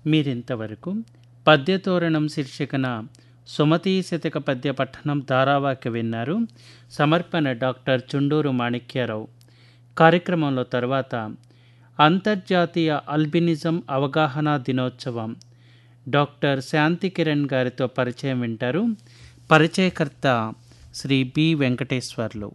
మీరింతవరకు పద్యతోరణం శీర్షికన సుమతీ శతక పద్య పఠనం ధారావాక్య విన్నారు సమర్పణ డాక్టర్ చుండూరు మాణిక్యారావు కార్యక్రమంలో తర్వాత అంతర్జాతీయ అల్బినిజం అవగాహన దినోత్సవం డాక్టర్ శాంతి కిరణ్ గారితో పరిచయం వింటారు పరిచయకర్త శ్రీ బి వెంకటేశ్వర్లు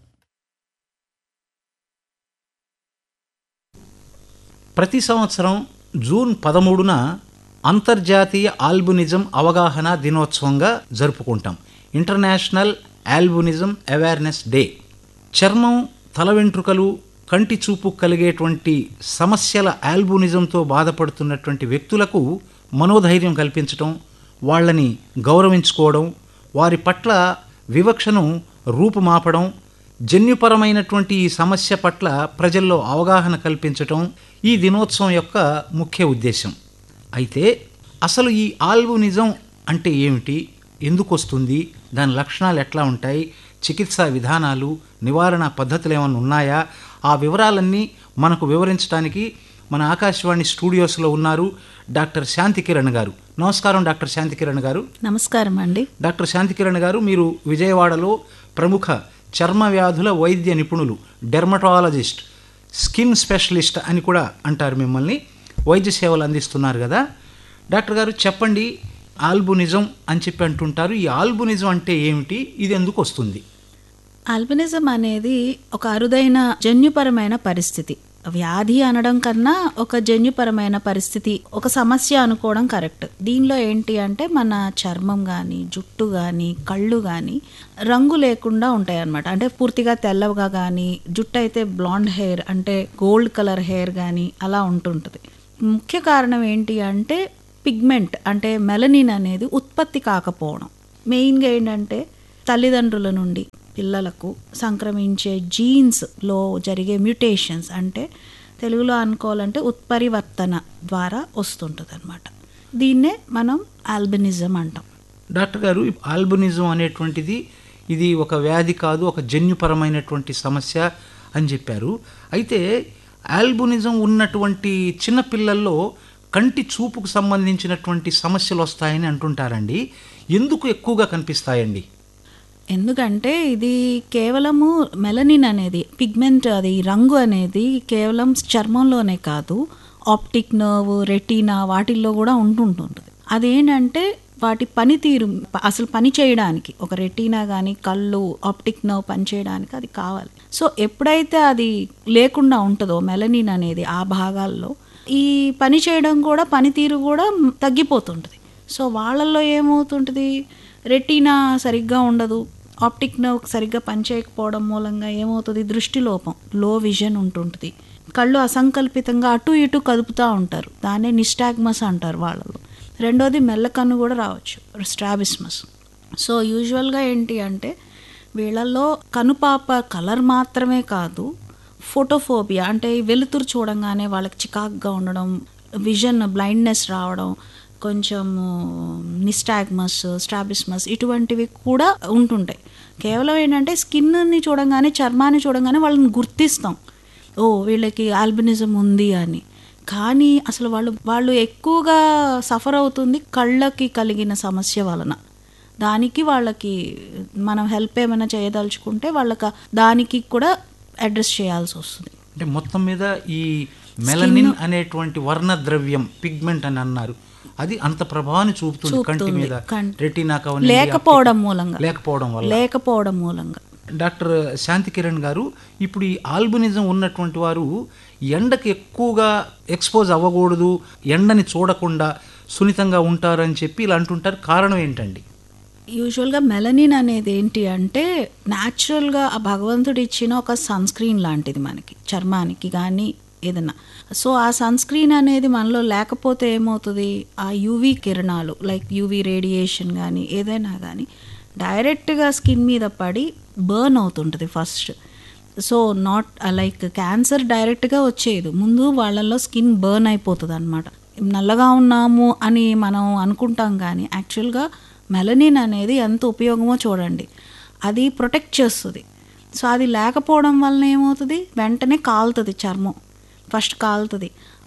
ప్రతి సంవత్సరం జూన్ పదమూడున అంతర్జాతీయ ఆల్బునిజం అవగాహన దినోత్సవంగా జరుపుకుంటాం ఇంటర్నేషనల్ ఆల్బునిజం అవేర్నెస్ డే చర్మం తల వెంట్రుకలు కంటి చూపు కలిగేటువంటి సమస్యల ఆల్బునిజంతో బాధపడుతున్నటువంటి వ్యక్తులకు మనోధైర్యం కల్పించటం వాళ్ళని గౌరవించుకోవడం వారి పట్ల వివక్షను రూపుమాపడం జన్యుపరమైనటువంటి ఈ సమస్య పట్ల ప్రజల్లో అవగాహన కల్పించటం ఈ దినోత్సవం యొక్క ముఖ్య ఉద్దేశం అయితే అసలు ఈ ఆల్బునిజం అంటే ఏమిటి ఎందుకు వస్తుంది దాని లక్షణాలు ఎట్లా ఉంటాయి చికిత్సా విధానాలు నివారణ పద్ధతులు ఏమైనా ఉన్నాయా ఆ వివరాలన్నీ మనకు వివరించడానికి మన ఆకాశవాణి స్టూడియోస్లో ఉన్నారు డాక్టర్ శాంతి కిరణ్ గారు నమస్కారం డాక్టర్ శాంతి కిరణ్ గారు నమస్కారం అండి డాక్టర్ శాంతి కిరణ్ గారు మీరు విజయవాడలో ప్రముఖ చర్మ వ్యాధుల వైద్య నిపుణులు డెర్మటాలజిస్ట్ స్కిన్ స్పెషలిస్ట్ అని కూడా అంటారు మిమ్మల్ని వైద్య సేవలు అందిస్తున్నారు కదా డాక్టర్ గారు చెప్పండి ఆల్బునిజం అని చెప్పి అంటుంటారు ఈ ఆల్బునిజం అంటే ఏమిటి ఇది ఎందుకు వస్తుంది ఆల్బినిజం అనేది ఒక అరుదైన జన్యుపరమైన పరిస్థితి వ్యాధి అనడం కన్నా ఒక జన్యుపరమైన పరిస్థితి ఒక సమస్య అనుకోవడం కరెక్ట్ దీనిలో ఏంటి అంటే మన చర్మం కానీ జుట్టు కానీ కళ్ళు కానీ రంగు లేకుండా ఉంటాయి అన్నమాట అంటే పూర్తిగా తెల్లగా కానీ జుట్టు అయితే బ్లాండ్ హెయిర్ అంటే గోల్డ్ కలర్ హెయిర్ కానీ అలా ఉంటుంటుంది ముఖ్య కారణం ఏంటి అంటే పిగ్మెంట్ అంటే మెలనిన్ అనేది ఉత్పత్తి కాకపోవడం మెయిన్గా ఏంటంటే తల్లిదండ్రుల నుండి పిల్లలకు సంక్రమించే జీన్స్లో జరిగే మ్యూటేషన్స్ అంటే తెలుగులో అనుకోవాలంటే ఉత్పరివర్తన ద్వారా వస్తుంటుంది అనమాట దీన్నే మనం ఆల్బినిజం అంటాం డాక్టర్ గారు ఈ ఆల్బునిజం అనేటువంటిది ఇది ఒక వ్యాధి కాదు ఒక జన్యుపరమైనటువంటి సమస్య అని చెప్పారు అయితే ఆల్బునిజం ఉన్నటువంటి చిన్నపిల్లల్లో కంటి చూపుకు సంబంధించినటువంటి సమస్యలు వస్తాయని అంటుంటారండి ఎందుకు ఎక్కువగా కనిపిస్తాయండి ఎందుకంటే ఇది కేవలము మెలనిన్ అనేది పిగ్మెంట్ అది రంగు అనేది కేవలం చర్మంలోనే కాదు ఆప్టిక్ నర్వ్ రెటీనా వాటిల్లో కూడా ఉంటుంటుంది అదేంటంటే వాటి పనితీరు అసలు పని చేయడానికి ఒక రెటీనా కానీ కళ్ళు ఆప్టిక్ నర్వ్ పని చేయడానికి అది కావాలి సో ఎప్పుడైతే అది లేకుండా ఉంటుందో మెలనిన్ అనేది ఆ భాగాల్లో ఈ పని చేయడం కూడా పనితీరు కూడా తగ్గిపోతుంటుంది సో వాళ్ళల్లో ఏమవుతుంటుంది రెటీనా సరిగ్గా ఉండదు ఆప్టిక్ నర్వ్ సరిగ్గా పనిచేయకపోవడం మూలంగా ఏమవుతుంది దృష్టి లోపం లో విజన్ ఉంటుంటుంది కళ్ళు అసంకల్పితంగా అటు ఇటు కదుపుతూ ఉంటారు దాన్నే నిస్టాగ్మస్ అంటారు వాళ్ళలో రెండోది మెల్లకన్ను కూడా రావచ్చు స్ట్రాబిస్మస్ సో యూజువల్గా ఏంటి అంటే వీళ్ళల్లో కనుపాప కలర్ మాత్రమే కాదు ఫోటోఫోబియా అంటే ఈ వెలుతురు చూడంగానే వాళ్ళకి చికాక్గా ఉండడం విజన్ బ్లైండ్నెస్ రావడం కొంచెం నిస్టాగ్మస్ స్ట్రాబిస్మస్ ఇటువంటివి కూడా ఉంటుంటాయి కేవలం ఏంటంటే స్కిన్ని చూడంగానే చర్మాన్ని చూడంగానే వాళ్ళని గుర్తిస్తాం ఓ వీళ్ళకి ఆల్బినిజం ఉంది అని కానీ అసలు వాళ్ళు వాళ్ళు ఎక్కువగా సఫర్ అవుతుంది కళ్ళకి కలిగిన సమస్య వలన దానికి వాళ్ళకి మనం హెల్ప్ ఏమైనా చేయదలుచుకుంటే వాళ్ళకి దానికి కూడా అడ్రస్ చేయాల్సి వస్తుంది అంటే మొత్తం మీద ఈ మెలనిన్ అనేటువంటి వర్ణ ద్రవ్యం పిగ్మెంట్ అని అన్నారు అది అంత ప్రభావాన్ని చూపుతుంది కంటి మీద కం- రెటీనా కవని లేకపోవడం మూలంగా లేకపోవడం వల్ల లేకపోవడం మూలంగా డాక్టర్ శాంతి కిరణ్ గారు ఇప్పుడు ఈ ఆల్బినిజం ఉన్నటువంటి వారు ఎండకి ఎక్కువగా ఎక్స్పోజ్ అవ్వకూడదు ఎండని చూడకుండా సున్నితంగా ఉంటారని చెప్పి ఇలా అంటుంటారు కారణం ఏంటండి యూజువల్గా మెలనిన్ అనేది ఏంటి అంటే న్యాచురల్గా ఆ భగవంతుడు ఇచ్చిన ఒక సన్ స్క్రీన్ లాంటిది మనకి చర్మానికి కానీ ఏదన్నా సో ఆ సన్ స్క్రీన్ అనేది మనలో లేకపోతే ఏమవుతుంది ఆ యూవీ కిరణాలు లైక్ యూవీ రేడియేషన్ కానీ ఏదైనా కానీ డైరెక్ట్గా స్కిన్ మీద పడి బర్న్ అవుతుంటుంది first so not like cancer డైరెక్ట్గా వచ్చేది ముందు వాళ్ళల్లో స్కిన్ బర్న్ అయిపోతుంది అనమాట నల్లగా ఉన్నాము అని మనం అనుకుంటాం కానీ యాక్చువల్గా మెలనిన్ అనేది ఎంత ఉపయోగమో చూడండి అది ప్రొటెక్ట్ చేస్తుంది సో అది లేకపోవడం వలన ఏమవుతుంది వెంటనే కాలుతుంది చర్మం ఫస్ట్ కాలుతుంది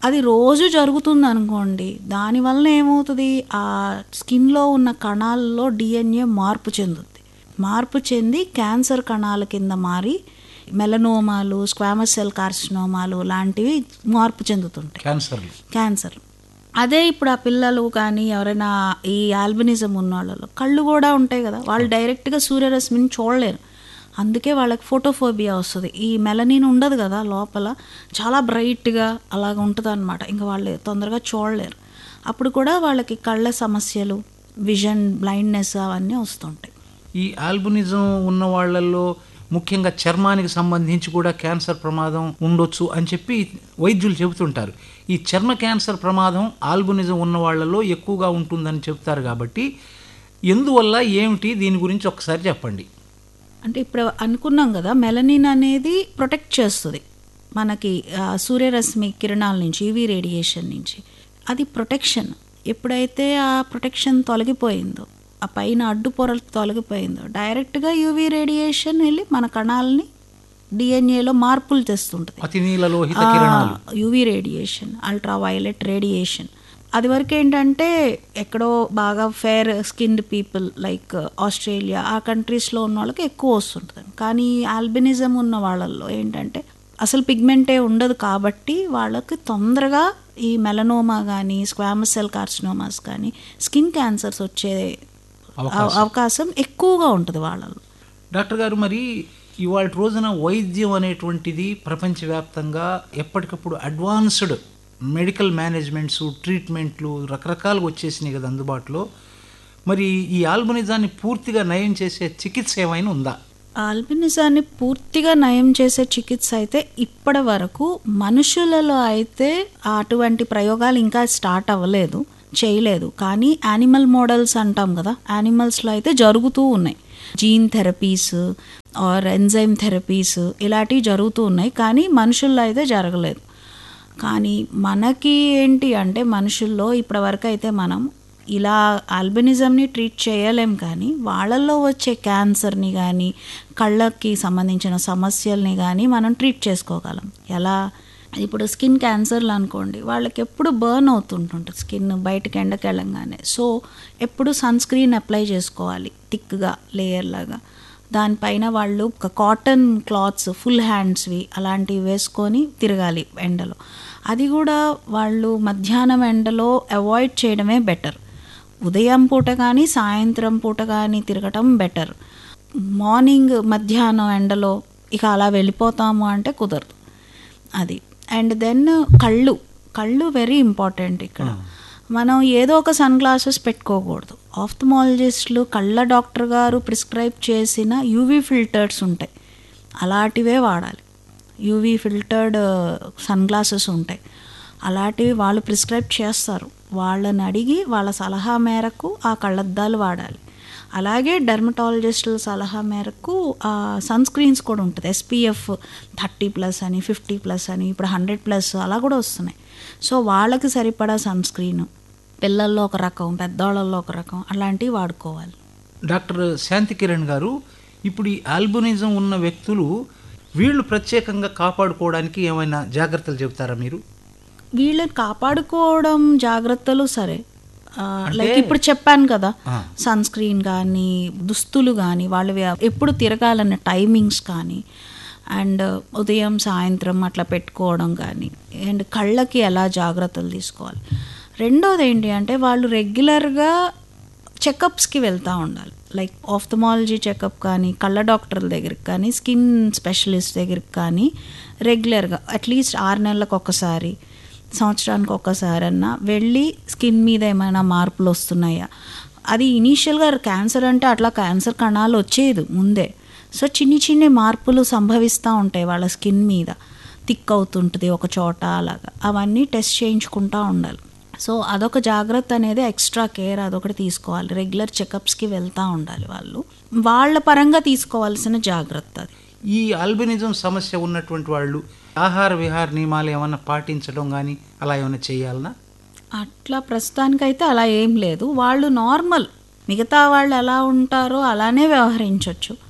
అది రోజు జరుగుతుంది అనుకోండి దానివల్ల ఏమవుతుంది ఆ స్కిన్లో ఉన్న కణాల్లో డిఎన్ఏ మార్పు చెందుతుంది మార్పు చెంది క్యాన్సర్ కణాల కింద మారి మెలనోమాలు స్క్వామస్ సెల్ కార్సినోమాలు లాంటివి మార్పు చెందుతుంటాయి క్యాన్సర్లు క్యాన్సర్ అదే ఇప్పుడు ఆ పిల్లలు కానీ ఎవరైనా ఈ ఆల్బినిజం ఉన్న వాళ్ళలో కళ్ళు కూడా ఉంటాయి కదా వాళ్ళు డైరెక్ట్గా సూర్యరశ్మిని చూడలేరు అందుకే వాళ్ళకి ఫోటోఫోబియా వస్తుంది ఈ మెలనిన్ ఉండదు కదా లోపల చాలా బ్రైట్గా అలాగ ఉంటుంది అనమాట ఇంకా వాళ్ళు తొందరగా చూడలేరు అప్పుడు కూడా వాళ్ళకి కళ్ళ సమస్యలు విజన్ బ్లైండ్నెస్ అవన్నీ వస్తుంటాయి ఈ ఆల్బినిజం ఉన్న వాళ్ళల్లో ముఖ్యంగా చర్మానికి సంబంధించి కూడా క్యాన్సర్ ప్రమాదం ఉండొచ్చు అని చెప్పి వైద్యులు చెబుతుంటారు ఈ చర్మ క్యాన్సర్ ప్రమాదం ఆల్బినిజం ఉన్న వాళ్ళలో ఎక్కువగా ఉంటుందని చెప్తారు కాబట్టి ఎందువల్ల ఏమిటి దీని గురించి ఒకసారి చెప్పండి అంటే ఇప్పుడు అనుకున్నాం కదా మెలనిన్ అనేది ప్రొటెక్ట్ చేస్తుంది మనకి ఆ, సూర్యరశ్మి కిరణాల నుంచి యూవీ రేడియేషన్ నుంచి అది ప్రొటెక్షన్ ఎప్పుడైతే ఆ ప్రొటెక్షన్ తొలగిపోయిందో ఆ పైన అడ్డు పొరలు తొలగిపోయిందో డైరెక్ట్గా యూవీ రేడియేషన్ వెళ్ళి మన కణాలని డిఎన్ఏలో మార్పులు తెస్తుంటుంది అతి నీలలోహిత కిరణాలు UV radiation ultraviolet radiation అది వరకు ఏంటంటే ఎక్కడో బాగా fair skinned people like Australia ఆ కంట్రీస్లో ఉన్న వాళ్ళకి ఎక్కువ వస్తుంటుంది కానీ ఆల్బినిజం ఉన్న వాళ్ళల్లో ఏంటంటే అసలు పిగ్మెంటే ఉండదు కాబట్టి వాళ్ళకి తొందరగా ఈ మెలనోమా కానీ స్క్వామస్ సెల్ కార్సినోమాస్ కానీ స్కిన్ క్యాన్సర్స్ వచ్చే అవ- అవకాశం ఎక్కువగా ఉంటుంది వాళ్ళలో డాక్టర్ గారు మరి ఇవాళ రోజున వైద్యం అనేటువంటిది ప్రపంచవ్యాప్తంగా ఎప్పటికప్పుడు అడ్వాన్స్డ్ మెడికల్ మేనేజ్మెంట్స్ ట్రీట్మెంట్లు రకరకాలుగా వచ్చేసినాయి కదా అందుబాటులో మరి ఈ ఆల్బనిజాన్ని పూర్తిగా నయం చేసే చికిత్స ఏమైనా ఉందా ఆల్బినిజాన్ని పూర్తిగా నయం చేసే చికిత్స అయితే ఇప్పటి వరకు మనుషులలో అయితే అటువంటి ప్రయోగాలు ఇంకా స్టార్ట్ అవ్వలేదు చేయలేదు కానీ యానిమల్ మోడల్స్ అంటాం కదా యానిమల్స్లో అయితే జరుగుతూ ఉన్నాయి gene therapies or enzyme therapies ఇలాంటివి జరుగుతూ ఉన్నాయి కానీ మనుషుల్లో అయితే జరగలేదు కానీ మనకి ఏంటి అంటే మనుషుల్లో ఇప్పటివరకు అయితే మనం ఇలా ఆల్బినిజంని ట్రీట్ చేయలేం కానీ వాళ్ళల్లో వచ్చే క్యాన్సర్ని కానీ కళ్ళకి సంబంధించిన సమస్యల్ని కానీ మనం ట్రీట్ చేసుకోగలం ఎలా ఇప్పుడు స్కిన్ క్యాన్సర్లు అనుకోండి వాళ్ళకి ఎప్పుడు బర్న్ అవుతుంటుంటుంది స్కిన్ బయటకు ఎండకి వెళ్ళంగానే సో ఎప్పుడు సన్ స్క్రీన్ అప్లై చేసుకోవాలి థిక్గా లేయర్ లాగా దానిపైన వాళ్ళు ఒక కాటన్ క్లాత్స్ ఫుల్ హ్యాండ్స్వి అలాంటివి వేసుకొని తిరగాలి ఎండలో అది కూడా వాళ్ళు మధ్యాహ్నం ఎండలో అవాయిడ్ చేయడమే బెటర్ ఉదయం పూట కానీ సాయంత్రం పూట కానీ తిరగటం బెటర్ మార్నింగ్ మధ్యాహ్నం ఎండలో ఇక అలా వెళ్ళిపోతాము అంటే కుదరదు అది అండ్ దెన్ కళ్ళు కళ్ళు వెరీ ఇంపార్టెంట్ ఇక్కడ మనం ఏదో ఒక సన్ గ్లాసెస్ పెట్టుకోకూడదు ఆఫ్థమాలజిస్టులు కళ్ళ డాక్టర్ గారు ప్రిస్క్రైబ్ చేసిన యూవీ ఫిల్టర్స్ ఉంటాయి అలాంటివే వాడాలి యూవీ ఫిల్టర్డ్ సన్ గ్లాసెస్ ఉంటాయి అలాంటివి వాళ్ళు ప్రిస్క్రైబ్ చేస్తారు వాళ్ళని అడిగి వాళ్ళ సలహా మేరకు ఆ కళ్ళద్దాలు వాడాలి అలాగే డెర్మటాలజిస్టుల సలహా మేరకు సన్ స్క్రీన్స్ కూడా ఉంటుంది ఎస్పీఎఫ్ థర్టీ ప్లస్ అని ఫిఫ్టీ ప్లస్ అని ఇప్పుడు హండ్రెడ్ ప్లస్ అలా కూడా వస్తున్నాయి సో వాళ్ళకి సరిపడా సన్ స్క్రీన్ పిల్లల్లో ఒక రకం పెద్దవాళ్ళల్లో ఒక రకం అలాంటివి వాడుకోవాలి డాక్టర్ శాంతి కిరణ్ గారు ఇప్పుడు ఈ ఆల్బనిజం ఉన్న వ్యక్తులు వీళ్ళు ప్రత్యేకంగా కాపాడుకోవడానికి ఏమైనా జాగ్రత్తలు చెబుతారా మీరు వీళ్ళని కాపాడుకోవడం జాగ్రత్తలు సరే లైక్ ఇప్పుడు చెప్పాను కదా సన్ స్క్రీన్ కానీ దుస్తులు కానీ వాళ్ళు ఎప్పుడు తిరగాలన్న టైమింగ్స్ కానీ అండ్ ఉదయం సాయంత్రం అట్లా పెట్టుకోవడం కానీ అండ్ కళ్ళకి ఎలా జాగ్రత్తలు తీసుకోవాలి రెండోది ఏంటి అంటే వాళ్ళు రెగ్యులర్గా చెకప్స్కి వెళ్తూ ఉండాలి లైక్ ఆఫ్థమాలజీ చెకప్ కానీ కళ్ళ డాక్టర్ల దగ్గరికి కానీ స్కిన్ స్పెషలిస్ట్ దగ్గరికి కానీ రెగ్యులర్గా అట్లీస్ట్ ఆరు నెలలకు ఒకసారి సంవత్సరానికి ఒక్కసారి అన్నా వెళ్ళి స్కిన్ మీద ఏమైనా మార్పులు వస్తున్నాయా అది ఇనీషియల్గా క్యాన్సర్ అంటే అట్లా క్యాన్సర్ కణాలు వచ్చేది ముందే సో చిన్ని చిన్ని మార్పులు సంభవిస్తూ ఉంటాయి వాళ్ళ స్కిన్ మీద థిక్ అవుతుంటుంది ఒక చోట అలాగా అవన్నీ టెస్ట్ చేయించుకుంటూ ఉండాలి సో అదొక జాగ్రత్త అనేది ఎక్స్ట్రా కేర్ అదొకటి తీసుకోవాలి రెగ్యులర్ చెకప్స్కి వెళ్తూ ఉండాలి వాళ్ళు వాళ్ళ పరంగా తీసుకోవాల్సిన జాగ్రత్త అది ఈ ఆల్బినిజం సమస్య ఉన్నటువంటి వాళ్ళు ఆహార విహార నియమాలు ఏమైనా పాటించడం కానీ అలా ఏమైనా చేయాలనా అట్లా ప్రస్తుతానికైతే అలా ఏం లేదు వాళ్ళు నార్మల్ మిగతా వాళ్ళు ఎలా ఉంటారో అలానే వ్యవహరించవచ్చు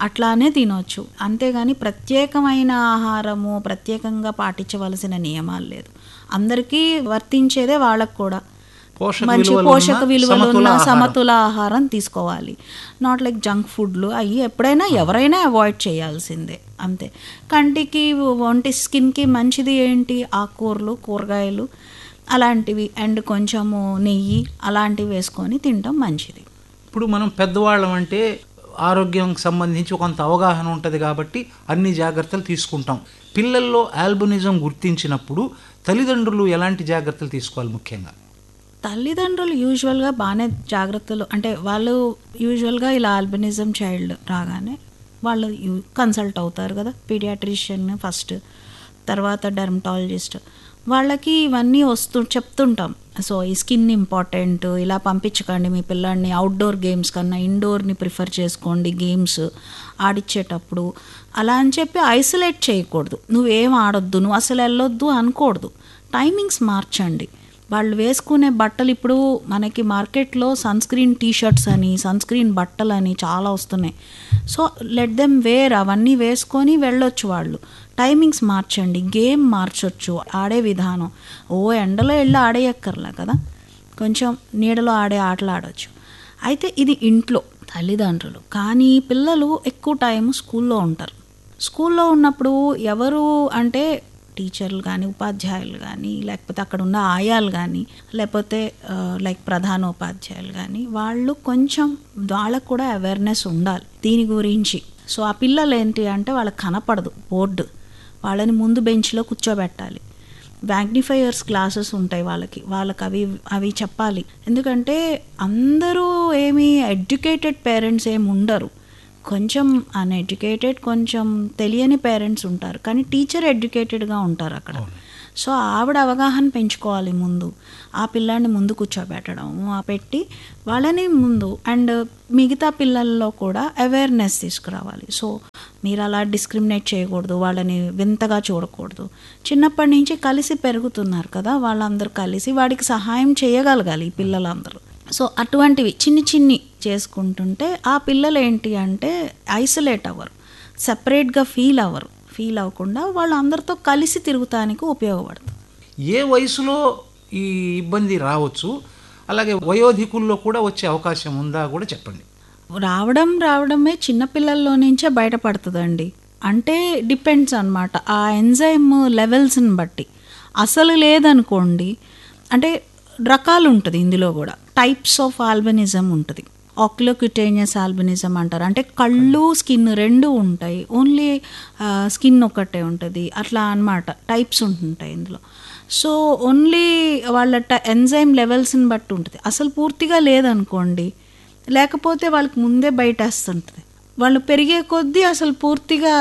అట్లానే తినొచ్చు అంతేగాని ప్రత్యేకమైన ఆహారము ప్రత్యేకంగా పాటించవలసిన నియమాలు లేదు అందరికీ వర్తించేదే వాళ్ళకు కూడా పోషక మంచి విలువలు పోషక ఉన్న విలువలు సమతుల ఉన్న ఆహారం. సమతుల ఆహారం తీసుకోవాలి నాట్ లైక్ జంక్ ఫుడ్లు అవి ఎప్పుడైనా ఎవరైనా అవాయిడ్ చేయాల్సిందే అంతే కంటికి ఒంటి స్కిన్కి మంచిది ఏంటి ఆకుకూరలు కూరగాయలు అలాంటివి అండ్ కొంచెము నెయ్యి అలాంటివి వేసుకొని తినడం మంచిది ఇప్పుడు మనం పెద్దవాళ్ళం అంటే ఆరోగ్యం సంబంధించి కొంత అవగాహన ఉంటుంది కాబట్టి అన్ని జాగ్రత్తలు తీసుకుంటాం పిల్లల్లో ఆల్బనిజం గుర్తించినప్పుడు తల్లిదండ్రులు ఎలాంటి జాగ్రత్తలు తీసుకోవాలి ముఖ్యంగా తల్లిదండ్రులు యూజువల్గా బాగానే జాగ్రత్తలు అంటే వాళ్ళు యూజువల్గా ఇలా ఆల్బనిజం చైల్డ్ రాగానే వాళ్ళు కన్సల్ట్ అవుతారు కదా పీడియాట్రిషియన్ ఫస్ట్ తర్వాత డెర్మటాలజిస్ట్ వాళ్ళకి ఇవన్నీ వస్తూ చెప్తుంటాం సో ఈ స్కిన్ ఇంపార్టెంట్ ఇలా పంపించకండి మీ పిల్లాడిని అవుట్డోర్ గేమ్స్ కన్నా ఇండోర్ని ప్రిఫర్ చేసుకోండి గేమ్స్ ఆడిచ్చేటప్పుడు అలా అని చెప్పి ఐసోలేట్ చేయకూడదు నువ్వేం ఆడొద్దు నువ్వు అసలు వెళ్ళొద్దు అనకూడదు టైమింగ్స్ మార్చండి వాళ్ళు వేసుకునే బట్టలు ఇప్పుడు మనకి మార్కెట్లో సన్ స్క్రీన్ టీ షర్ట్స్ అని సన్ స్క్రీన్ బట్టలు అని చాలా వస్తున్నాయి సో లెట్ దెమ్ వేర్ అవన్నీ వేసుకొని వెళ్ళొచ్చు వాళ్ళు టైమింగ్స్ మార్చండి గేమ్ మార్చొచ్చు ఆడే విధానం ఓ ఎండలో వెళ్ళి ఆడేయక్కర్లా కదా కొంచెం నీడలో ఆడే ఆటలు ఆడొచ్చు అయితే ఇది ఇంట్లో తల్లిదండ్రులు కానీ పిల్లలు ఎక్కువ టైం స్కూల్లో ఉంటారు స్కూల్లో ఉన్నప్పుడు ఎవరు అంటే టీచర్లు కానీ ఉపాధ్యాయులు కానీ లేకపోతే అక్కడ ఉన్న ఆయాలు కానీ లేకపోతే ఆ, లైక్ ప్రధానోపాధ్యాయులు కానీ వాళ్ళు కొంచెం వాళ్ళకు కూడా అవేర్నెస్ ఉండాలి దీని గురించి సో ఆ పిల్లలు ఏంటి అంటే వాళ్ళకి కనపడదు బోర్డు వాళ్ళని ముందు బెంచ్లో కూర్చోబెట్టాలి మ్యాగ్నిఫైయర్స్ క్లాసెస్ ఉంటాయి వాళ్ళకి వాళ్ళకి అవి అవి చెప్పాలి ఎందుకంటే అందరూ ఏమీ ఎడ్యుకేటెడ్ పేరెంట్స్ ఏమి ఉండరు కొంచెం అన్ఎడ్యుకేటెడ్ కొంచెం తెలియని పేరెంట్స్ ఉంటారు కానీ టీచర్ ఎడ్యుకేటెడ్గా ఉంటారు అక్కడ సో ఆవిడ అవగాహన పెంచుకోవాలి ముందు ఆ పిల్లాడిని ముందు కూర్చోబెట్టడం ఆ పెట్టి వాళ్ళని ముందు అండ్ మిగతా పిల్లల్లో కూడా అవేర్నెస్ తీసుకురావాలి సో మీరు అలా డిస్క్రిమినేట్ చేయకూడదు వాళ్ళని వింతగా చూడకూడదు చిన్నప్పటి నుంచి కలిసి పెరుగుతున్నారు కదా వాళ్ళందరూ కలిసి వాడికి సహాయం చేయగలగాలి ఈ పిల్లలందరూ సో అటువంటివి చిన్ని చిన్ని చేసుకుంటుంటే ఆ పిల్లలు ఏంటి అంటే ఐసోలేట్ అవ్వరు సపరేట్గా ఫీల్ అవ్వరు ఫీల్ అవ్వకుండా వాళ్ళు అందరితో కలిసి తిరుగుతానికి ఉపయోగపడుతుంది ఏ వయసులో ఈ ఇబ్బంది రావచ్చు అలాగే వయోధికుల్లో కూడా వచ్చే అవకాశం ఉందా కూడా చెప్పండి రావడం రావడమే చిన్నపిల్లల్లో నుంచే బయటపడుతుందండి అంటే డిపెండ్స్ అన్నమాట ఆ ఎంజైమ్ లెవెల్స్ని బట్టి అసలు లేదనుకోండి అంటే రకాలు ఉంటుంది ఇందులో కూడా టైప్స్ ఆఫ్ ఆల్బనిజం ఉంటుంది ఆక్యులోక్యుటేనియస్ ఆల్బనిజం అంటారు అంటే కళ్ళు స్కిన్ రెండు ఉంటాయి ఓన్లీ స్కిన్ ఒకటే ఉంటుంది అట్లా అన్నమాట టైప్స్ ఉంటుంటాయి ఇందులో సో ఓన్లీ వాళ్ళ ఎంజైమ్ లెవెల్స్ని బట్టి ఉంటుంది అసలు పూర్తిగా లేదనుకోండి లేకపోతే వాళ్ళకి ముందే బయటేస్తుంటుంది వాళ్ళు పెరిగే కొద్దీ అసలు పూర్తిగా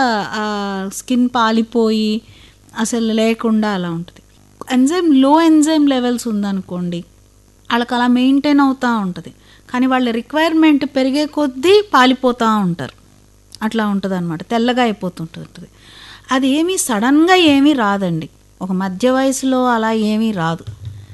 స్కిన్ పాలిపోయి అసలు లేకుండా అలా ఉంటుంది ఎంజైమ్ లో ఎంజైమ్ లెవెల్స్ ఉందనుకోండి వాళ్ళకి అలా మెయింటైన్ అవుతూ ఉంటుంది కానీ వాళ్ళ రిక్వైర్మెంట్ పెరిగే కొద్దీ పాలిపోతూ ఉంటారు అట్లా ఉంటుంది అనమాట తెల్లగా అయిపోతుంటుంది అది ఏమీ సడన్గా ఏమీ రాదండి ఒక మధ్య వయసులో అలా ఏమీ రాదు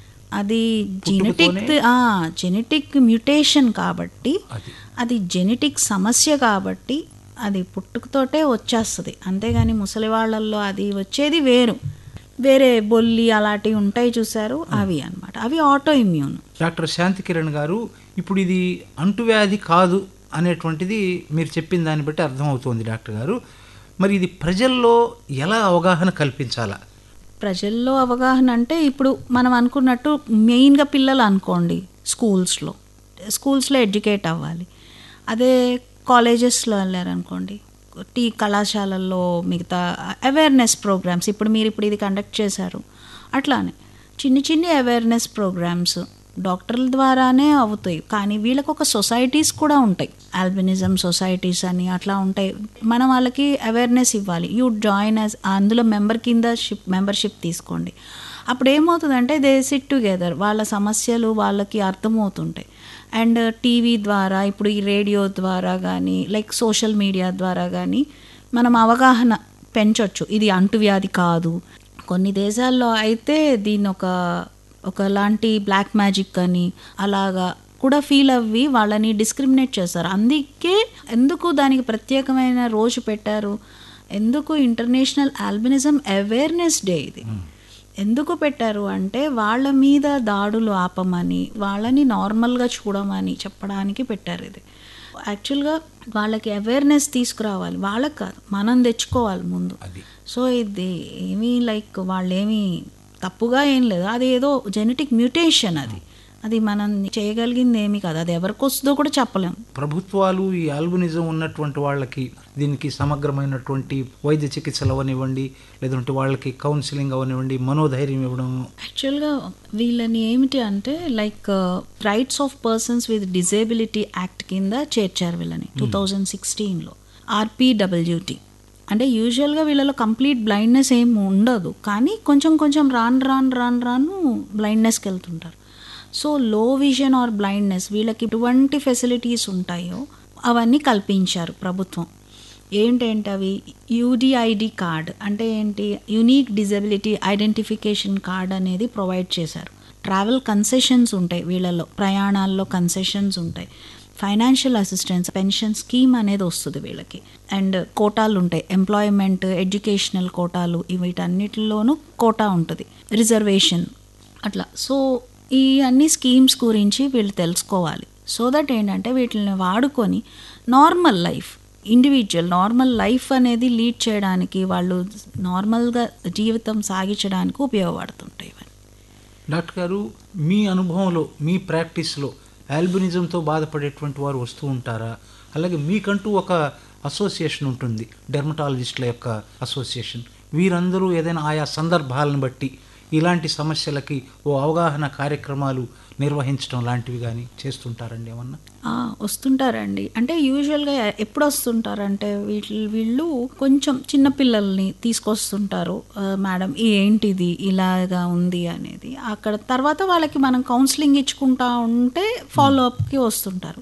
అది జెనెటిక్ జెనెటిక్ మ్యూటేషన్ కాబట్టి అది జెనెటిక్ సమస్య కాబట్టి అది పుట్టుకతోటే వచ్చేస్తుంది అంతేగాని ముసలి వాళ్ళల్లో అది వచ్చేది వేరు వేరే బొల్లి అలాంటివి ఉంటాయి చూసారు అవి అన్నమాట అవి autoimmune doctor Shanti Kiran garu ఇప్పుడు ఇది అంటువ్యాధి కాదు అనేటువంటిది మీరు చెప్పిన దాన్ని బట్టి అర్థమవుతోంది డాక్టర్ గారు మరి ఇది ప్రజల్లో ఎలా అవగాహన కల్పించాలా ప్రజల్లో అవగాహన అంటే ఇప్పుడు మనం అనుకున్నట్టు మెయిన్గా పిల్లలు అనుకోండి స్కూల్స్లో స్కూల్స్లో ఎడ్యుకేట్ అవ్వాలి అదే కాలేజెస్లో వెళ్ళారనుకోండి టీ కళాశాలల్లో మిగతా అవేర్నెస్ ప్రోగ్రామ్స్ ఇప్పుడు మీరు ఇప్పుడు ఇది కండక్ట్ చేశారు అట్లానే చిన్ని చిన్ని అవేర్నెస్ ప్రోగ్రామ్స్ డాక్టర్ల ద్వారానే అవుతాయి కానీ వీళ్ళకి ఒక సొసైటీస్ కూడా ఉంటాయి ఆల్బినిజం సొసైటీస్ అని అట్లా ఉంటాయి మనం వాళ్ళకి అవేర్నెస్ ఇవ్వాలి యూ జాయిన్ యాజ్ అందులో మెంబర్ కింద షిప్ మెంబర్షిప్ తీసుకోండి అప్పుడు ఏమవుతుందంటే దే సిట్ టుగెదర్ వాళ్ళ సమస్యలు వాళ్ళకి అర్థమవుతుంటాయి అండ్ టీవీ ద్వారా ఇప్పుడు ఈ రేడియో ద్వారా కానీ లైక్ సోషల్ మీడియా ద్వారా కానీ మనం అవగాహన పెంచవచ్చు ఇది అంటువ్యాధి కాదు కొన్ని దేశాల్లో అయితే దీన్ని ఒక ఒకలాంటి బ్లాక్ మ్యాజిక్ అని అలాగా కూడా ఫీల్ అవ్వి వాళ్ళని డిస్క్రిమినేట్ చేస్తారు అందుకే ఎందుకు దానికి ప్రత్యేకమైన రోజు పెట్టారు ఎందుకు ఇంటర్నేషనల్ ఆల్బినిజం అవేర్నెస్ డే ఇది ఎందుకు పెట్టారు అంటే వాళ్ళ మీద దాడులు ఆపమని వాళ్ళని నార్మల్గా చూడమని చెప్పడానికి పెట్టారు ఇది యాక్చువల్గా వాళ్ళకి అవేర్నెస్ తీసుకురావాలి వాళ్ళకి కాదు మనం తెచ్చుకోవాలి ముందు అది సో ఇది ఏమీ లైక్ వాళ్ళు ఏమీ తప్పుగా ఏం లేదు అది ఏదో జెనెటిక్ మ్యూటేషన్ అది అది మనం చేయగలిగింది ఏమీ కాదు అది ఎవరికి వస్తుందో కూడా చెప్పలేం ప్రభుత్వాలు ఈ ఆల్బినిజం ఉన్నటువంటి వాళ్ళకి దీనికి సమగ్రమైనటువంటి వైద్య చికిత్సలు అవనివ్వండి లేదంటే వాళ్ళకి కౌన్సిలింగ్ అవనివ్వండి మనోధైర్యం ఇవ్వడం యాక్చువల్గా వీళ్ళని ఏమిటి అంటే like rights of persons with disability act కింద చేర్చారు వీళ్ళని టూ థౌజండ్ సిక్స్టీన్లో ఆర్పీడబ్ల్యూటీ అంటే యూజువల్గా వీళ్ళలో కంప్లీట్ బ్లైండ్నెస్ ఏం ఉండదు కానీ కొంచెం కొంచెం రాను రాను రాను రాను బ్లైండ్నెస్కి వెళ్తుంటారు సో లో విజన్ ఆర్ బ్లైండ్నెస్ వీళ్ళకి ఎటువంటి ఫెసిలిటీస్ ఉంటాయో అవన్నీ కల్పించారు ప్రభుత్వం ఏంటంటే అవి యూడిఐడి కార్డ్ అంటే ఏంటి యునీక్ డిజబిలిటీ ఐడెంటిఫికేషన్ కార్డ్ అనేది ప్రొవైడ్ చేశారు ట్రావెల్ కన్సెషన్స్ ఉంటాయి వీళ్ళలో ప్రయాణాల్లో కన్సెషన్స్ ఉంటాయి ఫైనాన్షియల్ అసిస్టెన్స్ పెన్షన్ స్కీమ్ అనేది వస్తుంది వీళ్ళకి అండ్ కోటాలు ఉంటాయి ఎంప్లాయ్మెంట్ ఎడ్యుకేషనల్ కోటాలు వీటన్నిటిలోనూ కోటా ఉంటుంది రిజర్వేషన్ అట్లా సో ఈ అన్ని స్కీమ్స్ గురించి వీళ్ళు తెలుసుకోవాలి సో దట్ ఏంటంటే వీటిని వాడుకొని normal life individual normal life అనేది లీడ్ చేయడానికి వాళ్ళు నార్మల్గా జీవితం సాగించడానికి ఉపయోగపడుతుంటాయి ఇవన్నీ డాక్టర్ గారు మీ అనుభవంలో మీ ప్రాక్టీస్లో ఆల్బినిజంతో బాధపడేటువంటి వారు వస్తూ ఉంటారా అలాగే మీకంటూ ఒక అసోసియేషన్ ఉంటుంది డెర్మటాలజిస్టుల యొక్క అసోసియేషన్ వీరందరూ ఏదైనా ఆయా సందర్భాలను బట్టి ఇలాంటి సమస్యలకి ఓ అవగాహన కార్యక్రమాలు నిర్వహించడం లాంటివి కానీ చేస్తుంటారండి ఏమన్నా ఆ, వస్తుంటారండి అంటే యూజువల్గా ఎప్పుడు వస్తుంటారంటే వీళ్ళు వీళ్ళు కొంచెం చిన్నపిల్లల్ని తీసుకొస్తుంటారు "ఆ, మేడం ఈ ఏంటిది ఇలాగా ఉంది అనేది అక్కడ తర్వాత వాళ్ళకి మనం కౌన్సిలింగ్ ఇచ్చుకుంటా ఉంటే ఫాలో అప్కి వస్తుంటారు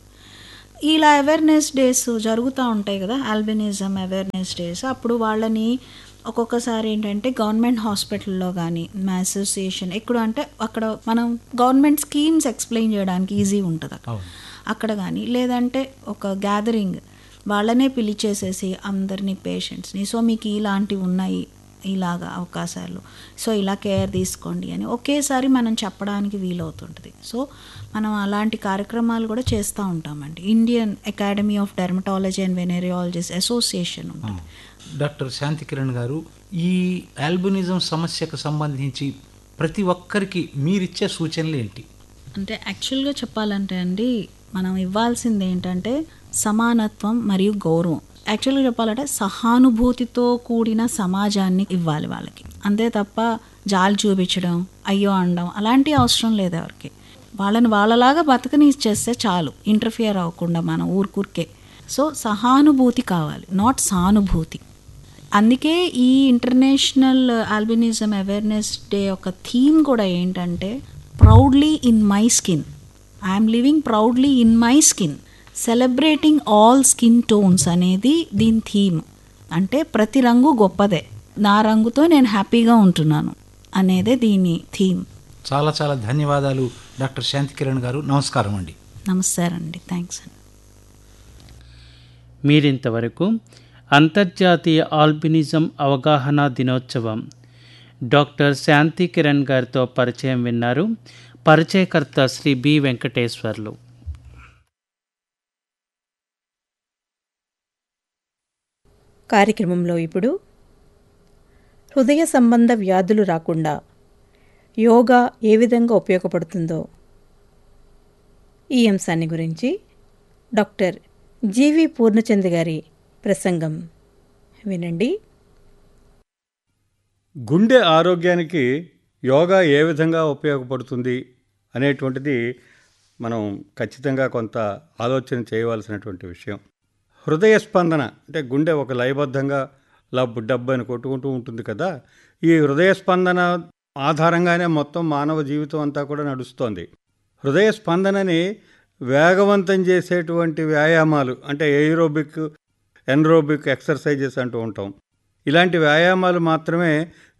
ఇలా అవేర్నెస్ డేస్ జరుగుతూ ఉంటాయి కదా ఆల్బినిజం అవేర్నెస్ డేస్ అప్పుడు వాళ్ళని ఒక్కొక్కసారి ఏంటంటే గవర్నమెంట్ హాస్పిటల్లో కానీ మా అసోసియేషన్ ఎక్కడ అంటే అక్కడ మనం గవర్నమెంట్ స్కీమ్స్ ఎక్స్ప్లెయిన్ చేయడానికి ఈజీ ఉంటుంది అక్కడ అవును అక్కడ కానీ లేదంటే ఒక గ్యాదరింగ్ వాళ్ళనే పిలిచేసేసి అందరినీ పేషెంట్స్ని సో మీకు ఇలాంటివి ఉన్నాయి ఇలాగా అవకాశాలు సో ఇలా కేర్ తీసుకోండి అని ఒకేసారి మనం చెప్పడానికి వీలవుతుంటుంది సో మనం అలాంటి కార్యక్రమాలు కూడా చేస్తూ ఉంటామండి Indian academy of dermatology and venereologist association ఉంటుంది డాక్టర్ శాంతి కిరణ్ గారు ఈ ఆల్బినిజం సమస్యకు సంబంధించి ప్రతి ఒక్కరికి మీరిచ్చే సూచనలు ఏంటి అంటే యాక్చువల్గా చెప్పాలంటే అండి మనం ఇవ్వాల్సింది ఏంటంటే సమానత్వం మరియు గౌరవం యాక్చువల్గా చెప్పాలంటే సహానుభూతితో కూడిన సమాజాన్ని ఇవ్వాలి వాళ్ళకి అంతే తప్ప జాలి చూపించడం అయ్యో అనడం అలాంటి అవసరం లేదు ఎవరికి వాళ్ళని వాళ్ళలాగా బతకని చేస్తే చాలు ఇంటర్ఫియర్ అవ్వకుండా మనం ఊరికూరికే సో సహానుభూతి కావాలి నాట్ సానుభూతి అందుకే ఈ ఇంటర్నేషనల్ ఆల్బినిజం అవేర్నెస్ డే యొక్క థీమ్ కూడా ఏంటంటే proudly in my skin I'm living proudly in my skin celebrating all skin tones అనేది దీని థీమ్ అంటే ప్రతి రంగు గొప్పదే నా రంగుతో నేను హ్యాపీగా ఉంటున్నాను అనేదే దీని థీమ్ చాలా చాలా ధన్యవాదాలు డాక్టర్ శాంతి కిరణ్ గారు నమస్కారం అండి నమస్తే అండి థ్యాంక్స్ అండి మీరింతవరకు అంతర్జాతీయ ఆల్బినిజం అవగాహన దినోత్సవం డాక్టర్ శాంతి కిరణ్ గారితో పరిచయం విన్నారు పరిచయకర్త శ్రీ బి వెంకటేశ్వర్లు కార్యక్రమంలో ఇప్పుడు హృదయ సంబంధ వ్యాధులు రాకుండా యోగా ఏ విధంగా ఉపయోగపడుతుందో ఈ అంశాన్ని గురించి డాక్టర్ జీవి పూర్ణచంద్ గారి ప్రసంగం వినండి గుండె ఆరోగ్యానికి యోగా ఏ విధంగా ఉపయోగపడుతుంది అనేటువంటిది మనం ఖచ్చితంగా కొంత ఆలోచన చేయవలసినటువంటి విషయం హృదయ స్పందన అంటే గుండె ఒక లయబద్ధంగా లబ్బు డబ్బు అని కొట్టుకుంటూ ఉంటుంది కదా ఈ హృదయ స్పందన ఆధారంగానే మొత్తం మానవ జీవితం అంతా కూడా నడుస్తోంది హృదయ స్పందనని వేగవంతం చేసేటువంటి వ్యాయామాలు అంటే ఎయిరోబిక్ ఎన్రోబిక్ ఎక్సర్సైజెస్ అంటూ ఉంటాం ఇలాంటి వ్యాయామాలు మాత్రమే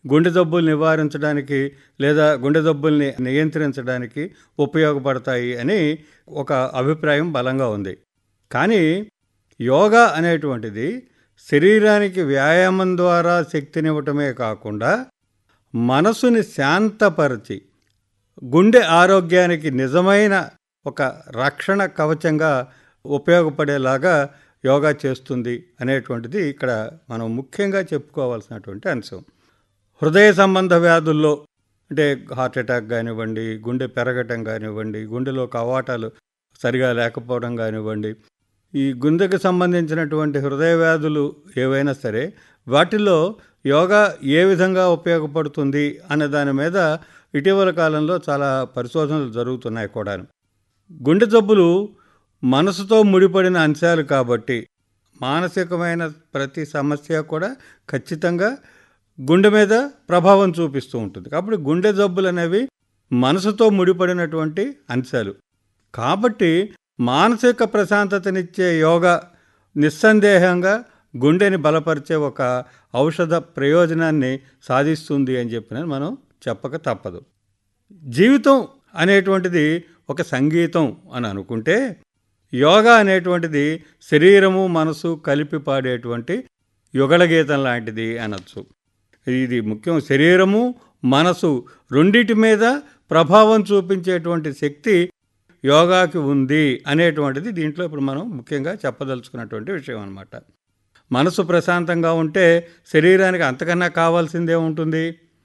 గుండె జబ్బులు నివారించడానికి లేదా గుండె జబ్బుల్ని నియంత్రించడానికి ఉపయోగపడతాయి అని ఒక అభిప్రాయం బలంగా ఉంది కానీ యోగా అనేటువంటిది శరీరానికి వ్యాయామం ద్వారా శక్తినివ్వటమే కాకుండా మనసుని శాంతపరిచి గుండె ఆరోగ్యానికి నిజమైన ఒక రక్షణ కవచంగా ఉపయోగపడేలాగా యోగా చేస్తుంది అనేటువంటిది ఇక్కడ మనం ముఖ్యంగా చెప్పుకోవాల్సినటువంటి అంశం హృదయ సంబంధ వ్యాధుల్లో అంటే హార్ట్ అటాక్ కానివ్వండి గుండె పెరగటం కానివ్వండి గుండెలో కవాటాలు సరిగా లేకపోవడం కానివ్వండి ఈ గుండెకు సంబంధించినటువంటి హృదయ వ్యాధులు ఏవైనా సరే వాటిల్లో యోగా ఏ విధంగా ఉపయోగపడుతుంది అనే దాని మీద ఇటీవల కాలంలో చాలా పరిశోధనలు జరుగుతున్నాయి కూడా గుండె జబ్బులు మనసుతో ముడిపడిన అంశాలు కాబట్టి మానసికమైన ప్రతి సమస్య కూడా ఖచ్చితంగా గుండె మీద ప్రభావం చూపిస్తూ ఉంటుంది కాబట్టి గుండె జబ్బులు అనేవి మనసుతో ముడిపడినటువంటి అంశాలు కాబట్టి మానసిక ప్రశాంతతనిచ్చే యోగా నిస్సందేహంగా గుండెని బలపరిచే ఒక ఔషధ ప్రయోజనాన్ని సాధిస్తుంది అని చెప్పిన మనం చెప్పక తప్పదు జీవితం అనేటువంటిది ఒక సంగీతం అని అనుకుంటే యోగా అనేటువంటిది శరీరము మనసు కలిపి పాడేటువంటి యుగళ గీతం లాంటిది అనొచ్చు ఇది ముఖ్యం శరీరము మనసు రెండిటి మీద ప్రభావం చూపించేటువంటి శక్తి యోగాకి ఉంది అనేటువంటిది దీంట్లో ఇప్పుడు మనం ముఖ్యంగా చెప్పదలుచుకున్నటువంటి విషయం అనమాట మనసు ప్రశాంతంగా ఉంటే శరీరానికి అంతకన్నా కావాల్సిందే ఉంటుంది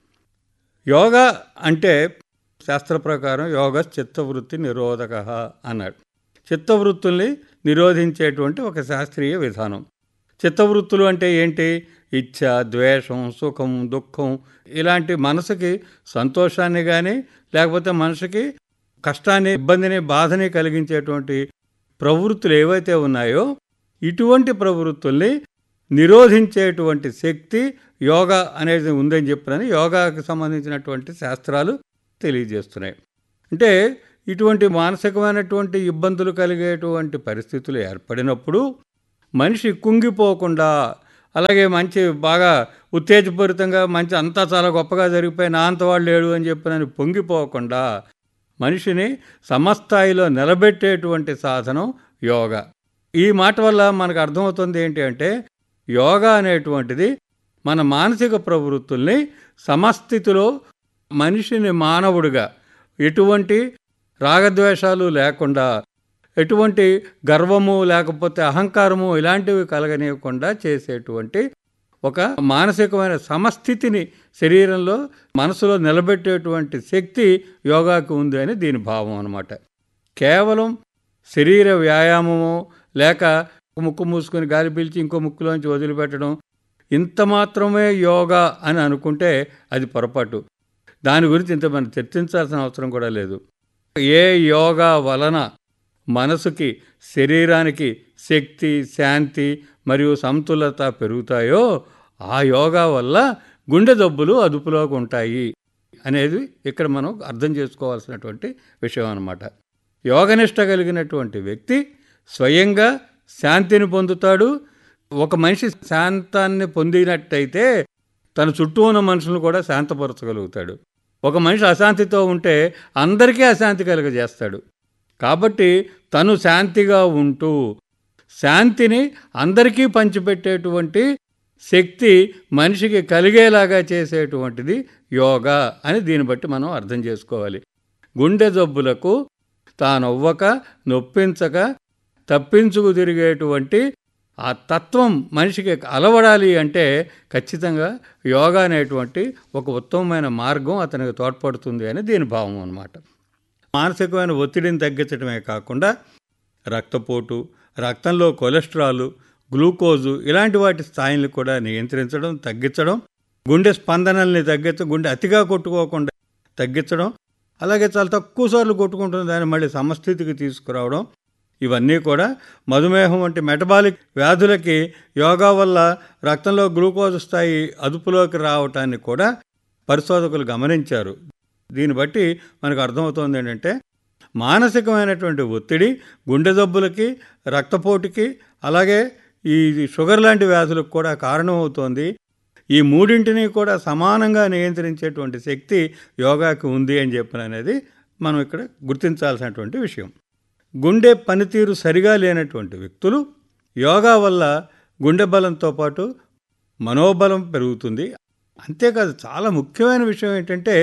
యోగా అంటే శాస్త్ర ప్రకారం యోగ చిత్తవృత్తి నిరోధక అన్నాడు చిత్తవృత్తుల్ని నిరోధించేటువంటి ఒక శాస్త్రీయ విధానం చిత్తవృత్తులు అంటే ఏంటి ఇచ్ఛ ద్వేషం సుఖం దుఃఖం ఇలాంటి మనసుకి సంతోషాన్ని కానీ లేకపోతే మనసుకి కష్టాన్ని ఇబ్బందిని బాధని కలిగించేటువంటి ప్రవృత్తులు ఏవైతే ఉన్నాయో ఇటువంటి ప్రవృత్తుల్ని నిరోధించేటువంటి శక్తి యోగా అనేది ఉందని చెప్పినని యోగాకి సంబంధించినటువంటి శాస్త్రాలు తెలియజేస్తున్నాయి అంటే ఇటువంటి మానసికమైనటువంటి ఇబ్బందులు కలిగేటువంటి పరిస్థితులు ఏర్పడినప్పుడు మనిషి కుంగిపోకుండా అలాగే మంచి బాగా ఉత్తేజపూరితంగా మంచి అంతా చాలా గొప్పగా జరిగిపోయి నా అంత వాళ్ళు లేడు అని చెప్పినని పొంగిపోకుండా మనిషిని సమస్థాయిలో నిలబెట్టేటువంటి సాధనం యోగా ఈ మాట వల్ల మనకు అర్థమవుతుంది ఏంటి అంటే యోగా అనేటువంటిది మన మానసిక ప్రవృత్తుల్ని సమస్థితిలో మనిషిని మానవుడిగా ఎటువంటి రాగద్వేషాలు లేకుండా ఎటువంటి గర్వము లేకపోతే అహంకారము ఇలాంటివి కలగనివ్వకుండా చేసేటువంటి ఒక మానసికమైన సమస్థితిని శరీరంలో మనసులో నిలబెట్టేటువంటి శక్తి యోగాకు ఉంది అని దీని భావం అనమాట కేవలం శరీర వ్యాయామము లేక ముక్కు మూసుకొని గాలి పీల్చి ఇంకో ముక్కులోంచి వదిలిపెట్టడం ఇంత మాత్రమే యోగా అని అనుకుంటే అది పొరపాటు దాని గురించి ఇంత మనం చర్చించాల్సిన అవసరం కూడా లేదు ఏ యోగా వలన మనసుకి శరీరానికి శక్తి శాంతి మరియు సమతులత పెరుగుతాయో ఆ యోగా వల్ల గుండె జబ్బులు అదుపులోకి ఉంటాయి అనేది ఇక్కడ మనం అర్థం చేసుకోవాల్సినటువంటి విషయం అన్నమాట యోగనిష్ట కలిగినటువంటి వ్యక్తి స్వయంగా శాంతిని పొందుతాడు ఒక మనిషి శాంతాన్ని పొందినట్టయితే తన చుట్టూ ఉన్న మనుషులను కూడా శాంతపరచగలుగుతాడు ఒక మనిషి అశాంతితో ఉంటే అందరికీ అశాంతి కలుగజేస్తాడు కాబట్టి తను శాంతిగా ఉంటూ శాంతిని అందరికీ పంచిపెట్టేటువంటి శక్తి మనిషికి కలిగేలాగా చేసేటువంటిది యోగా అని దీన్ని బట్టి మనం అర్థం చేసుకోవాలి గుండె జబ్బులకు తానవ్వక నొప్పించక తప్పించుకు తిరిగేటువంటి ఆ తత్వం మనిషికి అలవడాలి అంటే ఖచ్చితంగా యోగా అనేటువంటి ఒక ఉత్తమమైన మార్గం అతనికి తోడ్పడుతుంది అని దీని భావం అన్నమాట మానసికమైన ఒత్తిడిని తగ్గించడమే కాకుండా రక్తపోటు రక్తంలో కొలెస్ట్రాల్ గ్లూకోజు ఇలాంటి వాటి స్థాయిని కూడా నియంత్రించడం తగ్గించడం గుండె స్పందనల్ని తగ్గించడం గుండె అతిగా కొట్టుకోకుండా తగ్గించడం అలాగే చాలా తక్కువ సార్లు కొట్టుకుంటున్న దాన్ని మళ్ళీ సమస్థితికి తీసుకురావడం ఇవన్నీ కూడా మధుమేహం వంటి మెటబాలిక్ వ్యాధులకి యోగా వల్ల రక్తంలో గ్లూకోజ్ స్థాయి అదుపులోకి రావటాన్ని కూడా పరిశోధకులు గమనించారు దీన్ని బట్టి మనకు అర్థమవుతోంది ఏంటంటే మానసికమైనటువంటి ఒత్తిడి గుండె జబ్బులకి రక్తపోటుకి అలాగే ఈ షుగర్ లాంటి వ్యాధులకు కూడా కారణమవుతోంది ఈ మూడింటిని కూడా సమానంగా నియంత్రించేటువంటి శక్తి యోగాకి ఉంది అని చెప్పిన అనేది మనం ఇక్కడ గుర్తించాల్సినటువంటి విషయం గుండె పనితీరు సరిగా లేనటువంటి వ్యక్తులు యోగా వల్ల గుండె బలంతో పాటు మనోబలం పెరుగుతుంది అంతేకాదు చాలా ముఖ్యమైన విషయం ఏంటంటే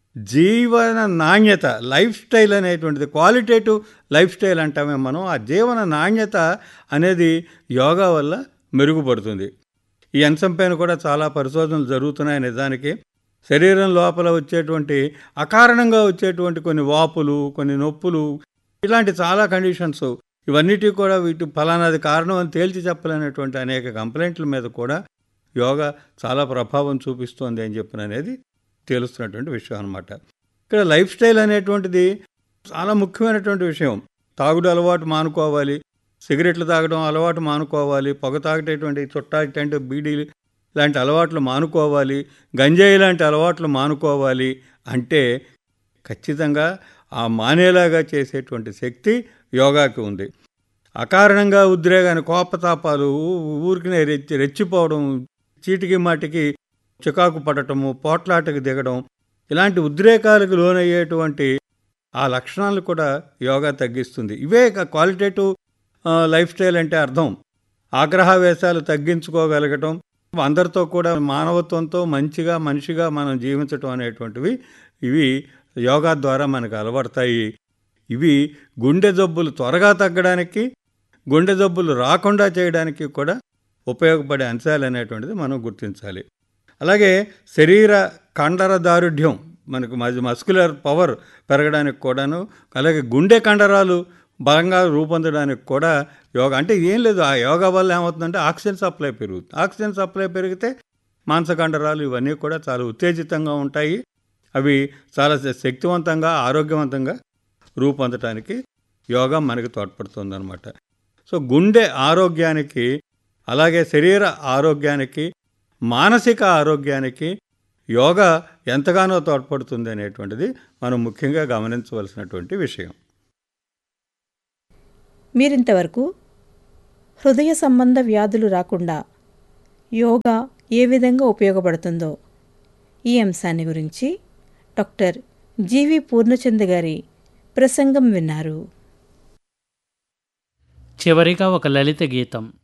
జీవన నాణ్యత లైఫ్ స్టైల్ అనేటువంటిది క్వాలిటేటివ్ లైఫ్ స్టైల్ అంటామే మనం ఆ జీవన నాణ్యత అనేది యోగా వల్ల మెరుగుపడుతుంది ఈ అంశం పైన కూడా చాలా పరిశోధనలు జరుగుతున్నాయి నిజానికి శరీరం లోపల వచ్చేటువంటి అకారణంగా వచ్చేటువంటి కొన్ని వాపులు కొన్ని నొప్పులు ఇలాంటి చాలా కండిషన్స్ ఇవన్నిటికీ కూడా వీటి ఫలానాది కారణం అని తేల్చి చెప్పలేనటువంటి అనేక కంప్లైంట్ల మీద కూడా యోగా చాలా ప్రభావం చూపిస్తోంది అని చెప్పిన అనేది తేలుస్తున్నటువంటి విషయం అనమాట ఇక్కడ లైఫ్ స్టైల్ అనేటువంటిది చాలా ముఖ్యమైనటువంటి విషయం తాగుడు అలవాటు మానుకోవాలి సిగరెట్లు తాగడం అలవాటు మానుకోవాలి పొగ తాగేటువంటి చుట్టాటంటే బీడీలు లాంటి అలవాట్లు మానుకోవాలి గంజాయి లాంటి అలవాట్లు మానుకోవాలి అంటే ఖచ్చితంగా ఆ మానేలాగా చేసేటువంటి శక్తి యోగాకి ఉంది అకారణంగా ఉద్రేగాన్ని కోపతాపాలు ఊరికి రెచ్చి రెచ్చిపోవడం చీటికి మాటికి చికాకు పడటము పోట్లాటకు దిగడం ఇలాంటి ఉద్రేకాలకు లోనయ్యేటువంటి ఆ లక్షణాలు కూడా యోగా తగ్గిస్తుంది ఇవే క్వాలిటేటివ్ లైఫ్ స్టైల్ అంటే అర్థం ఆగ్రహావేశాలు తగ్గించుకోగలగటం అందరితో కూడా మానవత్వంతో మంచిగా మనిషిగా మనం జీవించటం అనేటువంటివి ఇవి యోగా ద్వారా మనకు అలవడతాయి ఇవి గుండె జబ్బులు త్వరగా తగ్గడానికి గుండె జబ్బులు రాకుండా చేయడానికి కూడా ఉపయోగపడే అంశాలు అనేటువంటిది మనం గుర్తించాలి అలాగే శరీర కండర దారుఢ్యం మనకు మస్కులర్ పవర్ పెరగడానికి కూడాను అలాగే గుండె కండరాలు బలంగా రూపొందడానికి కూడా యోగా అంటే ఏం లేదు ఆ యోగా వల్ల ఏమవుతుందంటే ఆక్సిజన్ సప్లై పెరుగుతుంది ఆక్సిజన్ సప్లై పెరిగితే మాంసకండరాలు ఇవన్నీ కూడా చాలా ఉత్తేజితంగా ఉంటాయి అవి చాలా శక్తివంతంగా ఆరోగ్యవంతంగా రూపొందటానికి యోగా మనకి తోడ్పడుతుంది అనమాట సో గుండె ఆరోగ్యానికి అలాగే శరీర ఆరోగ్యానికి మానసిక ఆరోగ్యానికి యోగా ఎంతగానో తోడ్పడుతుంది అనేటువంటిది మనం ముఖ్యంగా గమనించవలసినటువంటి విషయం మీరింతవరకు హృదయ సంబంధ వ్యాధులు రాకుండా యోగా ఏ విధంగా ఉపయోగపడుతుందో ఈ అంశాన్ని గురించి డాక్టర్ జీవి పూర్ణచంద్ గారి ప్రసంగం విన్నారు చివరిగా ఒక లలిత గీతం